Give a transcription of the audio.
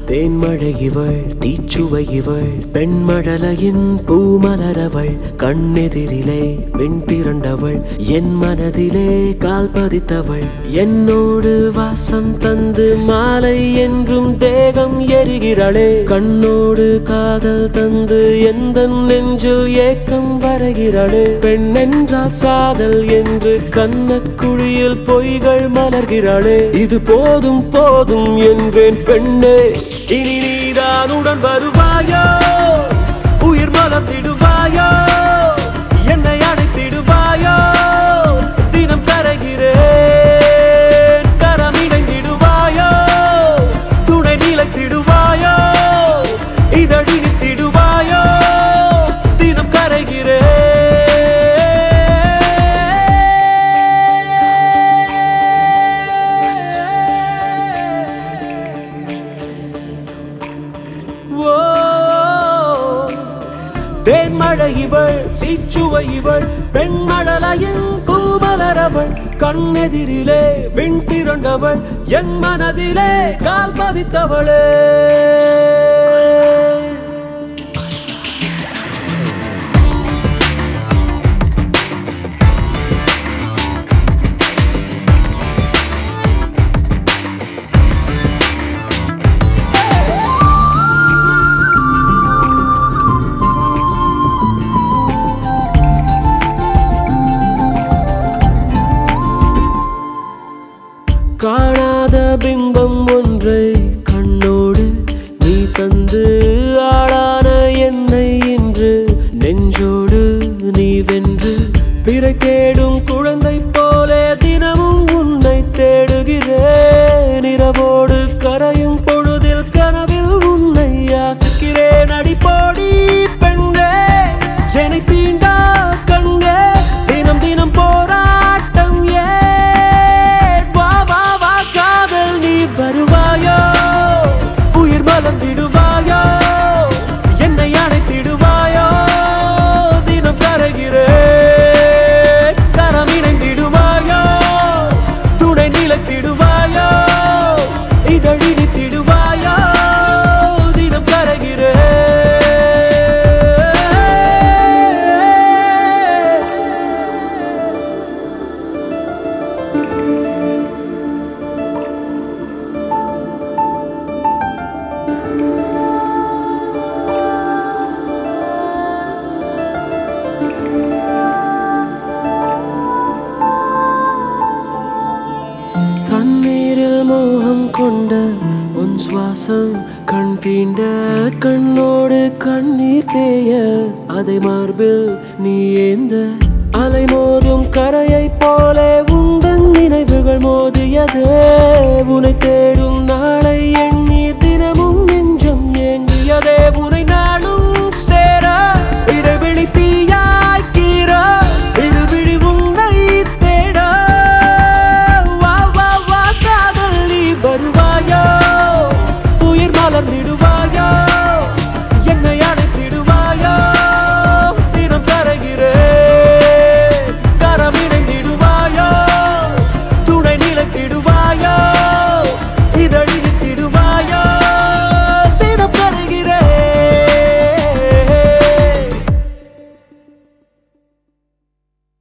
தேன்மழை இவள் தீச்சுவை இவள் பெண்மழலையின் பூமலரவள் கண்ணெதிரிலே விண் திரண்டவள் என் மனதிலே கால் பதித்தவள் என்னோடு வாசம் தந்து மாலை என்றும் தேகம் எரிகிறாளே கண்ணோடு காதல் தந்து எந்த நெஞ்சில் ஏக்கம் வரைகிறாளே பெண் என்றால் சாதல் என்று கண்ணக்குழியில் பொய்கள் மலர்கிறாளே இது போதும் போதும் என்றேன் பெண்ணே இனி நீதான் உடன் வருவாயோ உயிர் மலர்ந்திடுவாயோ என்னை அழைத்திடுவாயோ தினம் தருகிறேன் கரம் இணைந்திடுவாயோ துணை நிலைத்திடுவாயோ இதழினித்திடுவாயோ தினம் ஓ தேன்மழை இவள் தீச்சுவை இவள் பெண்மழலையின் பூமலரவள் கண்ணெதிரிலே விண் திரண்டவள் என் மனதிலே கால் பதித்தவளே காணாத பிம்பம் ஒன்றை கண்ணோடு நீ தந்து ஆளான என்னை இன்று நெஞ்சோடு நீ வென்று பிறை தேடும் குழந்தை போலே தினமும் உன்னை தேடுகிறேன் இரவோடு கரையும் பொழுதில் கனவில் உன்னை யாசிக்கிறேன் அடிப்போடி பெண்ணே என்னை தீண்டா கண்ணே தினம் தினம் போராட்டம் ஏன் வா வா வா காதல் நீ வருவாயோ உயிர் மலர்ந்திடுவாயோ என்னை அணைத்திடுவாயோ தினம் கரைகிறேன் கரம் இணைந்திடுவாயோ துணை நிலைத்திடுவாயோ இதழினித்திடுவாயோ தினம் கரைகிறேன் தண்ணீரில் மோகம் கொண்ட உன் சுவாசம் கண் தீண்ட கண்ணோடு கண்ணீர் தேய அதை மார்பில் நீ ஏந்த அலை மோதும் கரையை போல உந்தன் நினைவுகள் மோதியதே உனை தேடும் நாளை